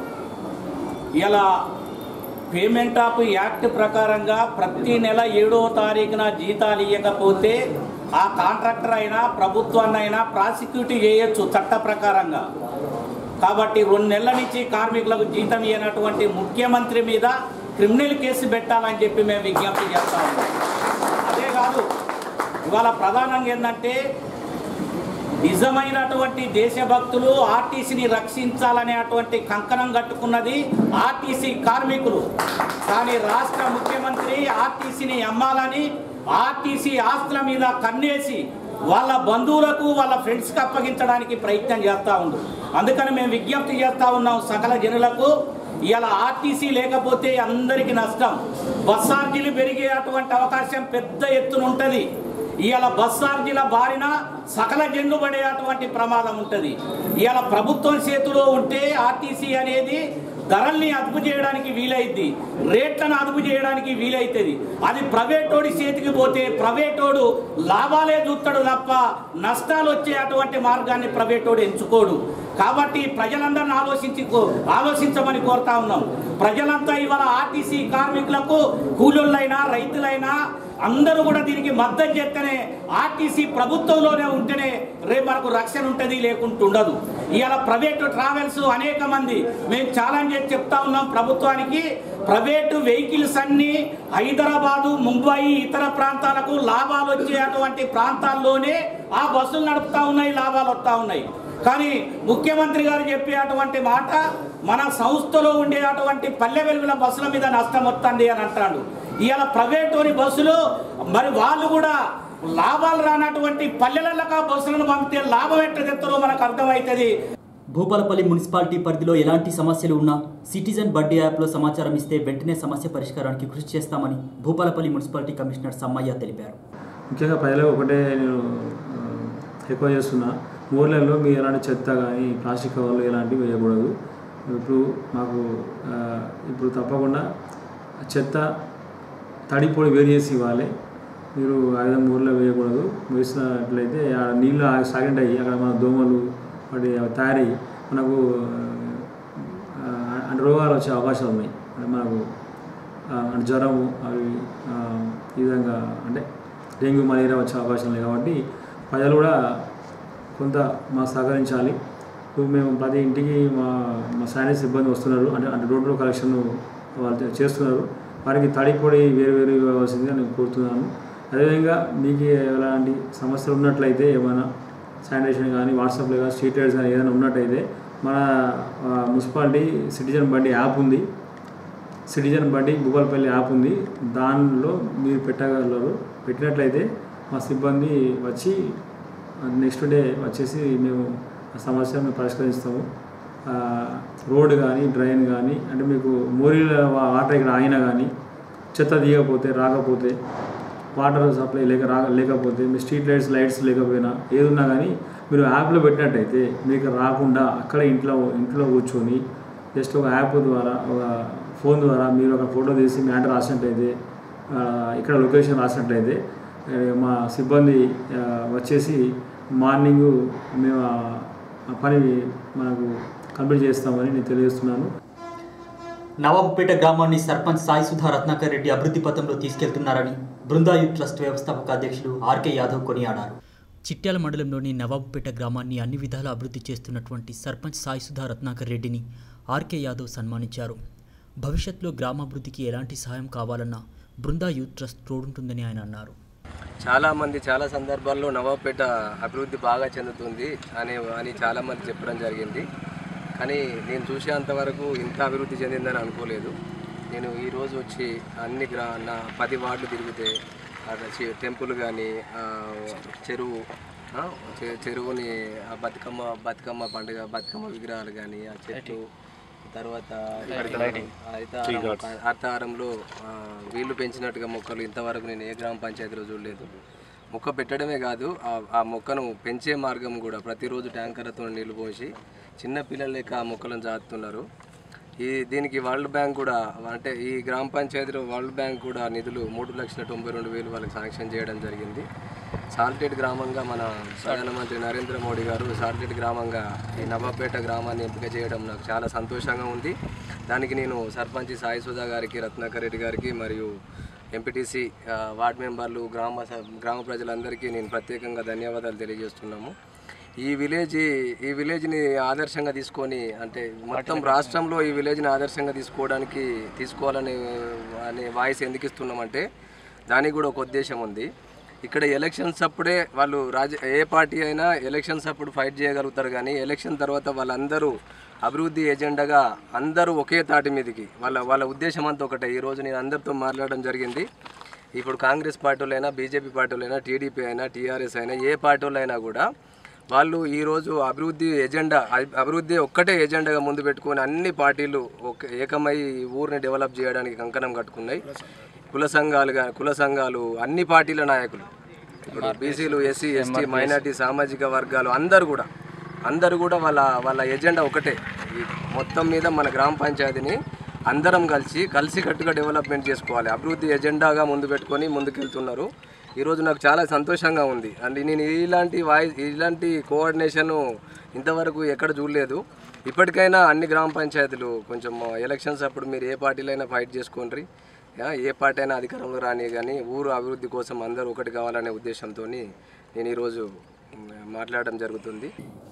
ఇలా పేమెంట్ ఆఫ్ యాక్ట్ ప్రకారంగా ప్రతి నెల ఏడో తారీఖున జీతాలు ఇవ్వకపోతే ఆ కాంట్రాక్టర్ అయినా ప్రభుత్వాన్ని అయినా ప్రాసిక్యూట్ చేయొచ్చు చట్ట ప్రకారంగా కాబట్టి రెండు నెలల నుంచి కార్మికులకు జీతం ఇవ్వనటువంటి ముఖ్యమంత్రి మీద క్రిమినల్ కేసు పెట్టాలని చెప్పి మేము విజ్ఞప్తి చేస్తా ఉన్నాం అదే కాదు ఇవాళ ప్రధానంగా ఏంటంటే నిజమైనటువంటి దేశభక్తులు ఆర్టీసీని రక్షించాలనేటువంటి కంకణం కట్టుకున్నది ఆర్టీసీ కార్మికులు కానీ రాష్ట్ర ముఖ్యమంత్రి ఆర్టీసీని అమ్మాలని ఆర్టీసీ ఆస్తుల మీద కన్నేసి వాళ్ళ బంధువులకు వాళ్ళ ఫ్రెండ్స్కి అప్పగించడానికి ప్రయత్నం చేస్తూ ఉండు అందుకని మేము విజ్ఞప్తి చేస్తూ ఉన్నాం సకల జనులకు ఇవాళ ఆర్టీసీ లేకపోతే అందరికీ నష్టం బస్ ఛార్జీలు పెరిగే అటువంటి అవకాశం పెద్ద ఎత్తున ఉంటుంది ఇవాళ బస్ ఛార్జీల బారిన సకల జన్లు పడే అటువంటి ప్రమాదం ఉంటుంది ఇవాళ ప్రభుత్వం చేతిలో ఉంటే ఆర్టీసీ అనేది ధరల్ని అదుపు చేయడానికి వీలైద్ది రేట్లను అదుపు చేయడానికి వీలైతుంది అది ప్రైవేటోడి చేతికి పోతే ప్రైవేటోడు లాభాలే చూస్తాడు తప్ప నష్టాలు వచ్చే అటువంటి మార్గాన్ని ప్రైవేటోడు ఎంచుకోడు కాబట్టి ప్రజలందరిని ఆలోచించి ఆలోచించమని కోరుతా ఉన్నాం ప్రజలంతా ఇవాళ ఆర్టీసీ కార్మికులకు కూలీలైనా రైతులైనా అందరూ కూడా దీనికి మద్దతు చేస్తేనే ఆర్టీసీ ప్రభుత్వంలోనే ఉంటేనే రేపు మనకు రక్షణ ఉంటుంది లేకుంటే ఉండదు ఇవాళ ప్రైవేటు ట్రావెల్స్ అనేక మంది మేము ఛాలెంజ్ చేసి చెప్తా ఉన్నాం ప్రభుత్వానికి ప్రైవేటు వెహికల్స్ అన్ని హైదరాబాదు ముంబై ఇతర ప్రాంతాలకు లాభాలు వచ్చే అటువంటి ప్రాంతాల్లోనే ఆ బస్సులు నడుపుతా ఉన్నాయి లాభాలు వస్తూ ఉన్నాయి కానీ ముఖ్యమంత్రి గారు చెప్పే అటువంటి మాట మన సంస్థలో ఉండే అటువంటి పల్లె వెలుగుల బస్సుల మీద నష్టం వస్తుంది అని అంటాడు ఇవాళ ప్రైవేటోని బస్సులు మరి వాళ్ళు కూడా లాభాలు రానటువంటి పల్లెలకు ఆ బస్సులను పంపితే లాభం ఎట్ట తెస్తారో మనకు అర్థమవుతుంది భూపాలపల్లి మున్సిపాలిటీ పరిధిలో ఎలాంటి సమస్యలు ఉన్నా సిటిజన్ బడ్డీ యాప్లో సమాచారం ఇస్తే వెంటనే సమస్య పరిష్కారానికి కృషి చేస్తామని భూపాలపల్లి మున్సిపాలిటీ కమిషనర్ సమ్మయ్య తెలిపారు ముఖ్యంగా ప్రజలకు ఒకటే నేను ఆ, ఎక్కువ చేస్తున్నా ఊర్లలో మీరు ఎలాంటి చెత్త కానీ ప్లాస్టిక్ కవర్లు ఇలాంటివి వేయకూడదు ఇప్పుడు మాకు ఆ, ఇప్పుడు తప్పకుండా చెత్త తడి పొడి వేరు చేసి ఇవ్వాలి మీరు ఆ విధంగా ఊర్లో వేయకూడదు వేసినట్లయితే ఆ నీళ్ళు సాగెంట్ అయ్యి అక్కడ మన దోమలు వాటి అవి తయారయ్యి మనకు ఆ, అంటే రోగాలు వచ్చే అవకాశాలు ఉన్నాయి అంటే మనకు ఆ, అంటే జ్వరము అవి ఆ, ఈ విధంగా అంటే డెంగ్యూ మలేరియా వచ్చే అవకాశం లేదు కాబట్టి ప్రజలు కూడా కొంత మాకు సహకరించాలి ఇప్పుడు మేము ప్రతి ఇంటికి మా మా శానిటరీ సిబ్బంది వస్తున్నారు అంటే అంటే డోర్ డోర్ కలెక్షన్ వాళ్ళు చే- చేస్తున్నారు వారికి తడి పొడి వేరు వేరు ఇవ్వవలసిందిగా నేను కోరుతున్నాను అదేవిధంగా మీకు ఎలాంటి సమస్యలు ఉన్నట్లయితే ఏమైనా శానిటేషన్ కానీ వాట్సాప్లో కానీ స్ట్రీట్ లైట్స్ కానీ ఏదైనా ఉన్నట్టయితే మన ఆ, మున్సిపాలిటీ సిటిజన్ బండి యాప్ ఉంది సిటిజన్ బండి భూపాలపల్లి యాప్ ఉంది దానిలో మీరు పెట్టగలరు పెట్టినట్లయితే మా సిబ్బంది వచ్చి నెక్స్ట్ డే వచ్చేసి మేము ఆ సమస్యను పరిష్కరిస్తాము ఆ, రోడ్ కానీ డ్రైన్ కానీ అంటే మీకు మోరీల వా- వాటర్ ఇక్కడ ఆగినా కానీ చెత్త తీయకపోతే రాకపోతే వాటర్ సప్లై లేక రా లేకపోతే మీ స్ట్రీట్ లైట్స్ లైట్స్ లేకపోయినా ఏది ఉన్నా కానీ మీరు యాప్లో పెట్టినట్టయితే మీకు రాకుండా అక్కడ ఇంట్లో ఇంట్లో కూర్చొని జస్ట్ ఒక యాప్ ద్వారా ఒక ఫోన్ ద్వారా మీరు ఒక ఫోటో తీసి మీ అడ్రస్ రాసినట్టయితే ఆ, ఇక్కడ లొకేషన్ రాసినట్లయితే ఆ, మా సిబ్బంది ఆ, వచ్చేసి మార్నింగ్ మేము ఆ- ఆ పని మనకు కంప్లీట్ చేస్తామని నేను తెలియజేస్తున్నాను నవాబుపేట గ్రామాన్ని సర్పంచ్ సాయి సుధా రత్నాకర్ రెడ్డి అభివృద్ధి పథంలో తీసుకెళ్తున్నారని బృందా యూత్ ట్రస్ట్ వ్యవస్థాపక అధ్యక్షులు ఆర్కే యాదవ్ కొనియాడారు చిట్యాల మండలంలోని నవాబుపేట గ్రామాన్ని అన్ని విధాలా అభివృద్ధి చేస్తున్నటువంటి సర్పంచ్ సాయి సుధా రత్నాకర్ రెడ్డిని ఆర్కే యాదవ్ సన్మానించారు భవిష్యత్తులో గ్రామాభివృద్ధికి ఎలాంటి సహాయం కావాలన్నా బృందా యూత్ ట్రస్ట్ తోడుంటుందని ఆయన అన్నారు చాలామంది చాలా సందర్భాల్లో నవాబుపేట అభివృద్ధి బాగా చెందుతుంది అని అని చాలామంది చెప్పడం జరిగింది కానీ నేను చూసేంతవరకు ఇంత అభివృద్ధి చెందిందని అనుకోలేదు నేను ఈరోజు వచ్చి అన్ని గ్రా నా పది వార్డులు తిరిగితే అక్కడ చె- టెంపుల్ కానీ చెరువు ఆ, చె- చెరువుని ఆ బతుకమ్మ బతుకమ్మ పండుగ బతుకమ్మ విగ్రహాలు కానీ ఆ చెట్టు తర్వాత హరితహారం హరితహారంలో ఆ, వీళ్ళు పెంచినట్టుగా మొక్కలు ఇంతవరకు నేను ఏ గ్రామ పంచాయతీలో చూడలేదు మొక్క పెట్టడమే కాదు ఆ- ఆ మొక్కను పెంచే మార్గం కూడా ప్రతిరోజు ట్యాంకర్లతో నీళ్లు పోసి చిన్న పిల్లలు లెక్క ఆ మొక్కలను జాతున్నారు ఈ దీనికి వరల్డ్ బ్యాంక్ కూడా అంటే ఈ గ్రామ పంచాయతీలో వరల్డ్ బ్యాంక్ కూడా నిధులు మూడు లక్షల తొంభై రెండు వేలు వాళ్ళకి శాంక్షన్ చేయడం జరిగింది సాల్టెడ్ గ్రామంగా మన ప్రధానమంత్రి నరేంద్ర మోడీ గారు సాల్టెడ్ గ్రామంగా ఈ నవాబేట గ్రామాన్ని ఎంపిక చేయడం నాకు చాలా సంతోషంగా ఉంది దానికి నేను సర్పంచ్ సాయి సుధా గారికి రత్నాకర్ రెడ్డి గారికి మరియు ఎంపీటీసీ వార్డ్ మెంబర్లు గ్రామ స- గ్రామ ప్రజలందరికీ నేను ప్రత్యేకంగా ధన్యవాదాలు తెలియజేస్తున్నాము ఈ విలేజ్ ఈ విలేజ్ని ఆదర్శంగా తీసుకొని అంటే మొత్తం రాష్ట్రంలో ఈ విలేజ్ని ఆదర్శంగా తీసుకోవడానికి తీసుకోవాలని అనే వాయిస్ ఎందుకు ఇస్తున్నామంటే దానికి కూడా ఒక ఉద్దేశం ఉంది ఇక్కడ ఎలక్షన్స్ అప్పుడే వాళ్ళు రాజ ఏ పార్టీ అయినా ఎలక్షన్స్ అప్పుడు ఫైట్ చేయగలుగుతారు కానీ ఎలక్షన్ తర్వాత వాళ్ళందరూ అభివృద్ధి ఎజెండాగా అందరూ ఒకే తాటి మీదకి వాళ్ళ వాళ్ళ ఉద్దేశం అంతా ఒకటే ఈరోజు నేను అందరితో మాట్లాడడం జరిగింది ఇప్పుడు కాంగ్రెస్ పార్టీలైనా బీజేపీ పార్టీలైనా టీడీపీ అయినా టీఆర్ఎస్ అయినా ఏ పార్టీలైనా కూడా వాళ్ళు ఈరోజు అభివృద్ధి ఎజెండా అభి- అభివృద్ధి ఒక్కటే ఎజెండాగా ముందు పెట్టుకొని అన్ని పార్టీలు ఒక ఏకమై ఈ ఊరిని డెవలప్ చేయడానికి కంకణం కట్టుకున్నాయి కుల సంఘాలు గా- కుల సంఘాలు అన్ని పార్టీల నాయకులు ఇప్పుడు బీసీలు ఎస్సీ ఎస్టీ మైనార్టీ సామాజిక వర్గాలు అందరూ కూడా అందరూ కూడా వాళ్ళ వాళ్ళ ఎజెండా ఒకటే ఈ మొత్తం మీద మన గ్రామ పంచాయతీని అందరం కలిసి కలిసికట్టుగా డెవలప్మెంట్ చేసుకోవాలి అభివృద్ధి ఎజెండాగా ముందు పెట్టుకొని ముందుకెళ్తున్నారు ఈరోజు నాకు చాలా సంతోషంగా ఉంది అండ్ నేను ఇలాంటి వాయిస్ ఇలాంటి కోఆర్డినేషన్ ఇంతవరకు ఎక్కడ చూడలేదు ఇప్పటికైనా అన్ని గ్రామ పంచాయతీలు కొంచెం ఎలక్షన్స్ అప్పుడు మీరు ఏ పార్టీలైనా ఫైట్ చేసుకోండి యా, ఏ పార్టీ అయినా అధికారంలో రాని కానీ ఊరు అభివృద్ధి కోసం అందరూ ఒకటి కావాలనే ఉద్దేశంతో నేను ఈరోజు మ్, మాట్లాడడం జరుగుతుంది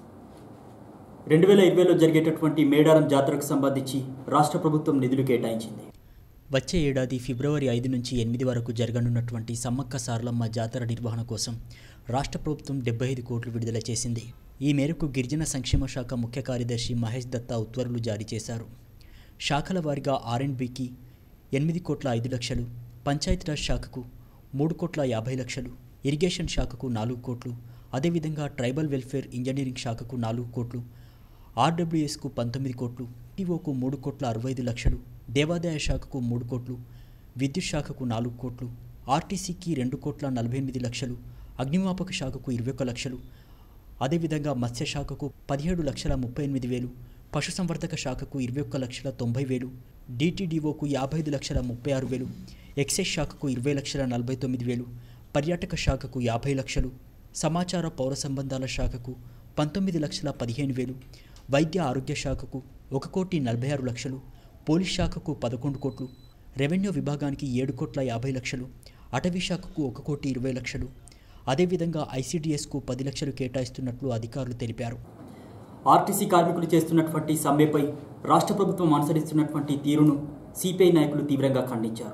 రెండు వేల ఇరవైలో జరిగేటటువంటి మేడారం జాతరకు సంబంధించి రాష్ట్ర ప్రభుత్వం నిధులు కేటాయించింది వచ్చే ఏడాది ఫిబ్రవరి ఐదు నుంచి ఎనిమిది వరకు జరగనున్నటువంటి సమ్మక్క సారలమ్మ జాతర నిర్వహణ కోసం రాష్ట్ర ప్రభుత్వం డెబ్బై ఐదు కోట్లు విడుదల చేసింది ఈ మేరకు గిరిజన సంక్షేమ శాఖ ముఖ్య కార్యదర్శి మహేష్ దత్తా ఉత్తర్వులు జారీ చేశారు శాఖల వారీగా ఆర్ఎండ్బికి ఎనిమిది కోట్ల ఐదు లక్షలు పంచాయతీరాజ్ శాఖకు మూడు కోట్ల యాభై లక్షలు ఇరిగేషన్ శాఖకు నాలుగు కోట్లు అదేవిధంగా ట్రైబల్ వెల్ఫేర్ ఇంజనీరింగ్ శాఖకు నాలుగు కోట్లు ఆర్డబ్ల్యూఎస్కు పంతొమ్మిది కోట్లు టీఓకు మూడు కోట్ల అరవై ఐదు లక్షలు దేవాదాయ శాఖకు మూడు కోట్లు విద్యుత్ శాఖకు నాలుగు కోట్లు ఆర్టీసీకి రెండు కోట్ల నలభై ఎనిమిది లక్షలు అగ్నిమాపక శాఖకు ఇరవై ఒక్క లక్షలు అదేవిధంగా మత్స్య శాఖకు పదిహేడు లక్షల ముప్పై ఎనిమిది వేలు పశుసంవర్ధక శాఖకు ఇరవై ఒక్క లక్షల తొంభై వేలు డిటిడిఓకు యాభై ఐదు లక్షల ముప్పై ఆరు వేలు ఎక్సైజ్ శాఖకు ఇరవై లక్షల నలభై తొమ్మిది వేలు పర్యాటక శాఖకు యాభై లక్షలు సమాచార పౌర సంబంధాల శాఖకు పంతొమ్మిది లక్షల పదిహేను వేలు వైద్య ఆరోగ్య శాఖకు ఒక కోటి నలభై ఆరు లక్షలు పోలీస్ శాఖకు పదకొండు కోట్లు రెవెన్యూ విభాగానికి ఏడు కోట్ల యాభై లక్షలు అటవీ శాఖకు ఒక కోటి ఇరవై లక్షలు అదేవిధంగా ఐసీడీఎస్కు పది లక్షలు కేటాయిస్తున్నట్లు అధికారులు తెలిపారు ఆర్టీసీ కార్మికులు చేస్తున్నటువంటి సమ్మెపై రాష్ట్ర ప్రభుత్వం అనుసరిస్తున్నటువంటి తీరును సిపిఐ నాయకులు తీవ్రంగా ఖండించారు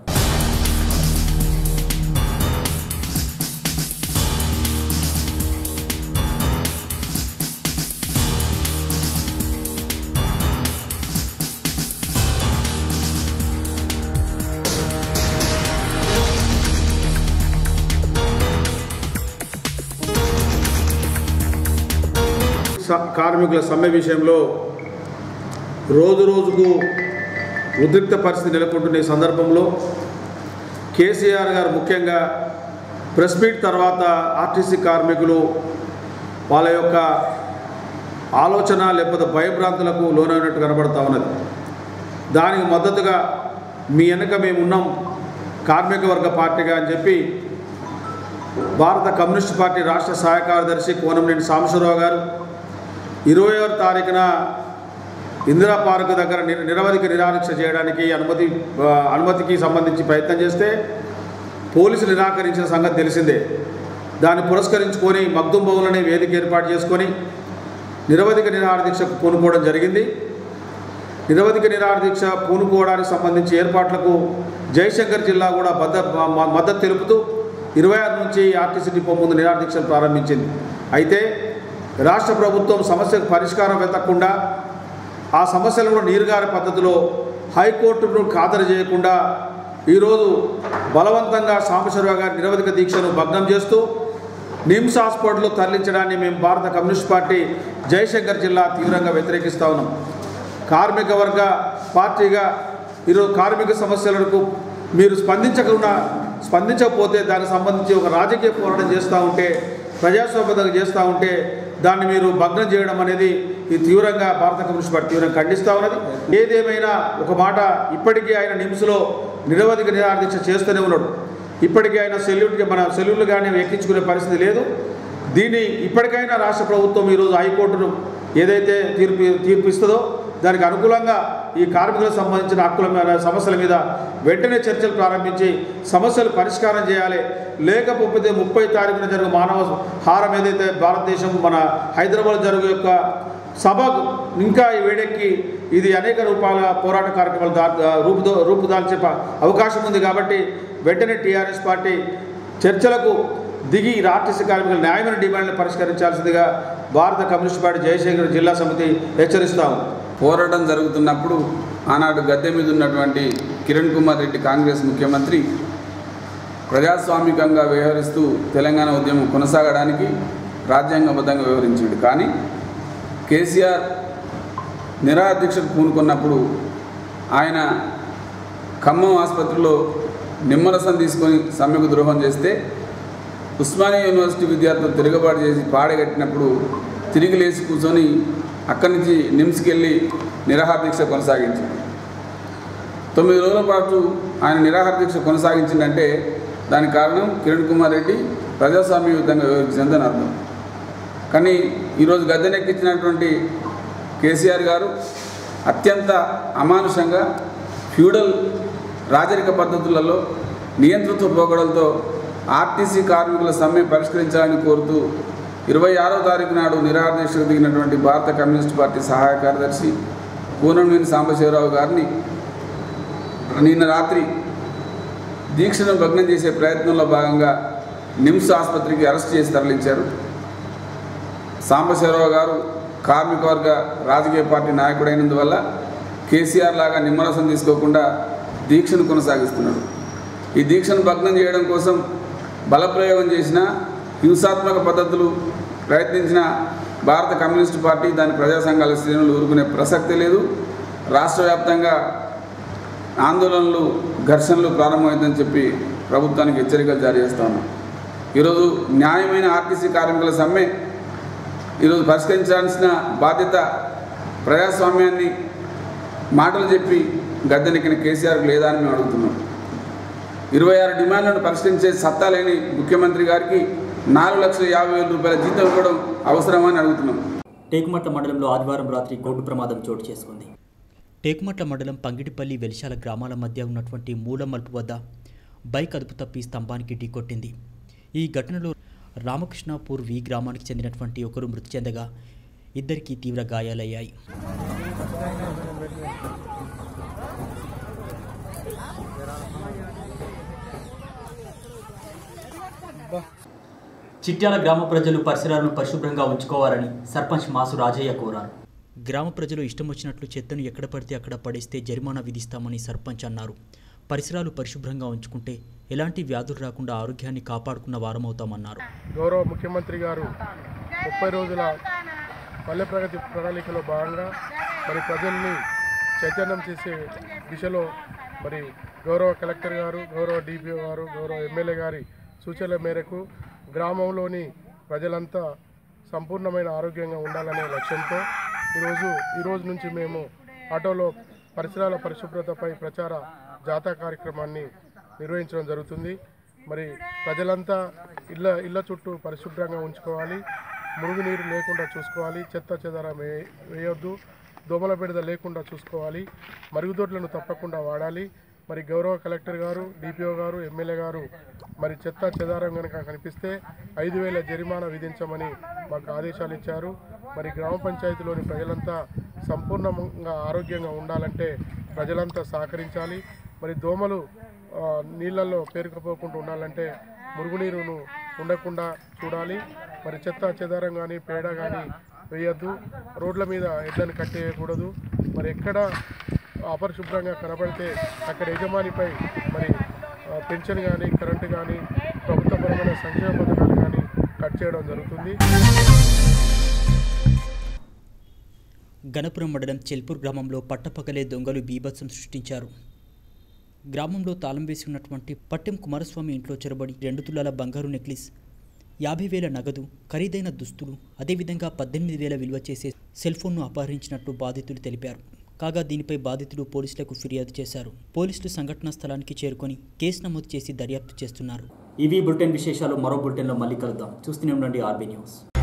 స- కార్మికుల సమ్మె విషయంలో రోజు రోజుకు ఉద్రిక్త పరిస్థితి నెలకొంటున్న ఈ సందర్భంలో కేసీఆర్ గారు ముఖ్యంగా ప్రెస్ మీట్ తర్వాత ఆర్టీసీ కార్మికులు వాళ్ళ యొక్క ఆలోచన లేకపోతే భయభ్రాంతులకు లోనైనట్టు కనబడతా ఉన్నది దానికి మద్దతుగా మీ వెనక మేము ఉన్నాం కార్మిక వర్గ పార్టీగా అని చెప్పి భారత కమ్యూనిస్ట్ పార్టీ రాష్ట్ర సహాయ కార్యదర్శి కోనంనేని సాంబశివరావు గారు ఇరవై ఆరు తారీఖున ఇందిరా పార్క్ దగ్గర నిర- నిరవధిక నిరాదీక్ష చేయడానికి అనుమతి ఆ, అనుమతికి సంబంధించి ప్రయత్నం చేస్తే పోలీసులు నిరాకరించిన సంగతి తెలిసిందే దాన్ని పురస్కరించుకొని మగ్దుం బౌలనే వేదిక ఏర్పాటు చేసుకొని నిరవధిక నిరాదీక్షకు పూనుకోవడం జరిగింది నిరవధిక నిరాదీక్ష పూనుకోవడానికి సంబంధించి ఏర్పాట్లకు జయశంకర్ జిల్లా కూడా బద్ద మ- మద్దతు తెలుపుతూ ఇరవై ఆరు నుంచి ఆర్టీసీ డిపో ముందు నిరాదీక్షలు ప్రారంభించింది అయితే రాష్ట్ర ప్రభుత్వం సమస్యకు పరిష్కారం వెతకకుండా ఆ సమస్యలు కూడా నీరుగారి పద్ధతిలో హైకోర్టును ఖాతరు చేయకుండా ఈరోజు బలవంతంగా సాంబశివరావు గారి నిరవధిక దీక్షను భగ్నం చేస్తూ నిమ్స్ హాస్పిటల్లో తరలించడాన్ని మేము భారత కమ్యూనిస్ట్ పార్టీ జయశంకర్ జిల్లా తీవ్రంగా వ్యతిరేకిస్తా ఉన్నాం కార్మిక వర్గ పార్టీగా ఈరోజు కార్మిక సమస్యలకు మీరు స్పందించకుండా స్పందించకపోతే దానికి సంబంధించి ఒక రాజకీయ పోరాటం చేస్తూ ఉంటే ప్రజాస్వామ్యంగా చేస్తూ ఉంటే దాన్ని మీరు భగ్నం చేయడం అనేది ఈ తీవ్రంగా భారత కమ్యూనిస్ట్ పార్టీ తీవ్రంగా ఖండిస్తూ ఉన్నది ఏదేమైనా ఒక మాట ఇప్పటికీ ఆయన నిమ్స్లో నిరవధిక నిరాదీక్ష చేస్తూనే ఉన్నాడు ఇప్పటికీ ఆయన సెల్యూట్కి మన సెల్యూట్లు కానీ ఎక్కించుకునే పరిస్థితి లేదు దీన్ని ఇప్పటికైనా రాష్ట్ర ప్రభుత్వం ఈరోజు హైకోర్టును ఏదైతే తీర్పు తీర్పు ఇస్తుందో దానికి అనుకూలంగా ఈ కార్మికులకు సంబంధించిన హక్కుల మీద సమస్యల మీద వెంటనే చర్చలు ప్రారంభించి సమస్యలు పరిష్కారం చేయాలి లేకపోతే ముప్పై తారీఖున జరుగు మానవ హారం ఏదైతే భారతదేశం మన హైదరాబాద్ జరుగు యొక్క సభ ఇంకా ఈ వేడెక్కి ఇది అనేక రూపాల పోరాట కార్యక్రమాలు దా రూపుదో రూపుదాల్చే ప- అవకాశం ఉంది కాబట్టి వెంటనే టీఆర్ఎస్ పార్టీ చర్చలకు దిగి ఈ ఆర్టీసీ కార్మికుల న్యాయమైన డిమాండ్లు పరిష్కరించాల్సిందిగా భారత కమ్యూనిస్ట్ పార్టీ జయశంకర్ జిల్లా సమితి హెచ్చరిస్తాము పోరాటం జరుగుతున్నప్పుడు ఆనాడు గద్దె మీద ఉన్నటువంటి కిరణ్ కుమార్ రెడ్డి కాంగ్రెస్ ముఖ్యమంత్రి ప్రజాస్వామికంగా వ్యవహరిస్తూ తెలంగాణ ఉద్యమం కొనసాగడానికి రాజ్యాంగబద్ధంగా వ్యవహరించాడు కానీ కేసీఆర్ నిరాధ్యక్షకు పూనుకున్నప్పుడు ఆయన ఖమ్మం ఆసుపత్రిలో నిమ్మరసం తీసుకొని సమ్మెకు ద్రోహం చేస్తే ఉస్మానియా యూనివర్సిటీ విద్యార్థులు తిరుగుబాటు చేసి పాడగట్టినప్పుడు తిరిగి లేచి కూర్చొని అక్కడి నుంచి నిమ్స్కి వెళ్ళి నిరాహార దీక్ష కొనసాగించాడు తొమ్మిది రోజుల పాటు ఆయన నిరాహార దీక్ష కొనసాగించిందంటే దానికి కారణం కిరణ్ కుమార్ రెడ్డి ప్రజాస్వామ్యయుతంగా వ్యవహరించిందని అర్థం కానీ ఈరోజు గద్దెనెక్కించినటువంటి కేసీఆర్ గారు అత్యంత అమానుషంగా ఫ్యూడల్ రాజరిక పద్ధతులలో నియంతృత్వ పోగడలతో ఆర్టీసీ కార్మికుల సమ్మె పరిష్కరించాలని కోరుతూ ఇరవై ఆరో తారీఖు నాడు నిరాదీక్షకు దిగినటువంటి భారత కమ్యూనిస్ట్ పార్టీ సహాయ కార్యదర్శి కూనంనేని సాంబశివరావు గారిని నిన్న రాత్రి దీక్షను భగ్నం చేసే ప్రయత్నంలో భాగంగా నిమ్స్ ఆసుపత్రికి అరెస్ట్ చేసి తరలించారు సాంబశివరావు గారు కార్మిక వర్గ రాజకీయ పార్టీ నాయకుడైనందువల్ల కేసీఆర్ లాగా నిమ్మరసం తీసుకోకుండా దీక్షను కొనసాగిస్తున్నాడు ఈ దీక్షను భగ్నం చేయడం కోసం బలప్రయోగం చేసిన హింసాత్మక పద్ధతులు ప్రయత్నించిన భారత కమ్యూనిస్ట్ పార్టీ దాని ప్రజా సంఘాల శ్రేణులు ఊరుకునే ప్రసక్తి లేదు రాష్ట్ర వ్యాప్తంగా ఆందోళనలు ఘర్షణలు ప్రారంభమవుతుందని చెప్పి ప్రభుత్వానికి హెచ్చరికలు జారీ చేస్తా ఉన్నాం ఈరోజు న్యాయమైన ఆర్టీసీ కార్మికుల సమ్మె ఈరోజు పరిష్కరించాల్సిన బాధ్యత ప్రజాస్వామ్యాన్ని మాటలు చెప్పి గద్దెనెక్కిన కేసీఆర్కి లేదా అని మేము అడుగుతున్నాం ఇరవై ఆరు డిమాండ్లను పరిష్కరించే సత్తా లేని ముఖ్యమంత్రి గారికి నాలుగు లక్షల యాభై వేల రూపాయల జీతం ఇవ్వడం అవసరమని అడుగుతున్నాం టేకుమట్ల మండలంలో ఆదివారం రాత్రి రోడ్డు ప్రమాదం చోటు చేసుకుంది టేకుమట్ల మండలం పంగిడిపల్లి వెలిశాల గ్రామాల మధ్య ఉన్నటువంటి మూల మలుపు వద్ద బైక్ అదుపు తప్పి స్తంభానికి ఢీకొట్టింది ఈ ఘటనలో రామకృష్ణాపూర్ వి గ్రామానికి చెందినటువంటి ఒకరు మృతి చెందగా ఇద్దరికి తీవ్ర గాయాలయ్యాయి చిట్యాల గ్రామ ప్రజలు పరిసరాలను పరిశుభ్రంగా ఉంచుకోవాలని సర్పంచ్ మాసు రాజయ్య కోరారు గ్రామ ప్రజలు ఇష్టం వచ్చినట్లు చెత్తను ఎక్కడ పడితే అక్కడ పడేస్తే జరిమానా విధిస్తామని సర్పంచ్ అన్నారు పరిసరాలు పరిశుభ్రంగా ఉంచుకుంటే ఎలాంటి వ్యాధులు రాకుండా ఆరోగ్యాన్ని కాపాడుకున్న వారమవుతామన్నారు గౌరవ ముఖ్యమంత్రి గారు ముప్పై రోజుల పల్లె ప్రగతి ప్రణాళికలో భాగంగా మరి ప్రజల్ని చైతన్యం చేసే దిశలో మరి గౌరవ కలెక్టర్ గారు గౌరవ డిపిఓ గారు గౌరవ ఎమ్మెల్యే గారి సూచనల మేరకు గ్రామంలోని ప్రజలంతా సంపూర్ణమైన ఆరోగ్యంగా ఉండాలనే లక్ష్యంతో ఈరోజు ఈ రోజు నుంచి మేము ఆటోలో పరిసరాల పరిశుభ్రతపై ప్రచార జాతా కార్యక్రమాన్ని నిర్వహించడం జరుగుతుంది మరి ప్రజలంతా ఇళ్ళ ఇళ్ళ చుట్టూ పరిశుభ్రంగా ఉంచుకోవాలి మురుగునీరు లేకుండా చూసుకోవాలి చెత్త చెదారం వే వేయొద్దు దోమల బెడద లేకుండా చూసుకోవాలి మరుగుదొడ్లను తప్పకుండా వాడాలి మరి గౌరవ కలెక్టర్ గారు డిపిఓ గారు ఎమ్మెల్యే గారు మరి చెత్త చెదారం కనుక కనిపిస్తే ఐదు వేల జరిమానా విధించమని మాకు ఆదేశాలు ఇచ్చారు మరి గ్రామ పంచాయతీలోని ప్రజలంతా సంపూర్ణంగా ఆరోగ్యంగా ఉండాలంటే ప్రజలంతా సహకరించాలి మరి దోమలు ఆ, నీళ్ళల్లో పేరుకుపోకుండా ఉండాలంటే మురుగునీరును ఉండకుండా చూడాలి మరి చెత్త చెదారం కానీ పేడ కానీ వేయద్దు రోడ్ల మీద ఎడ్లను కట్టేయకూడదు మరి ఎక్కడ అపరిశుభ్రంగా కనబడితే అక్కడ యజమానిపై మరి ఆ, పెన్షన్ కానీ కరెంటు కానీ ప్రభుత్వపరమైన సంక్షేమ పథకాలు కానీ కట్ చేయడం జరుగుతుంది గణపురం మండలం చెల్పూర్ గ్రామంలో పట్టపగలే దొంగలు బీభత్సం సృష్టించారు గ్రామంలో తాళం వేసి ఉన్నటువంటి పట్టెం కుమారస్వామి ఇంట్లో చొరబడి రెండు తులాల బంగారు నెక్లెస్ యాభై వేల నగదు ఖరీదైన దుస్తులు అదేవిధంగా పద్దెనిమిది వేల విలువ చేసే సెల్ ఫోన్ను అపహరించినట్టు బాధితులు తెలిపారు కాగా దీనిపై బాధితులు పోలీసులకు ఫిర్యాదు చేశారు పోలీసులు సంఘటనా స్థలానికి చేరుకొని కేసు నమోదు చేసి దర్యాప్తు చేస్తున్నారు ఇవి బులెటిన్ విశేషాలు మరో బులెటిన్లో మళ్ళీ కలుద్దాం చూస్తూనే ఉండండి ఆర్బీ న్యూస్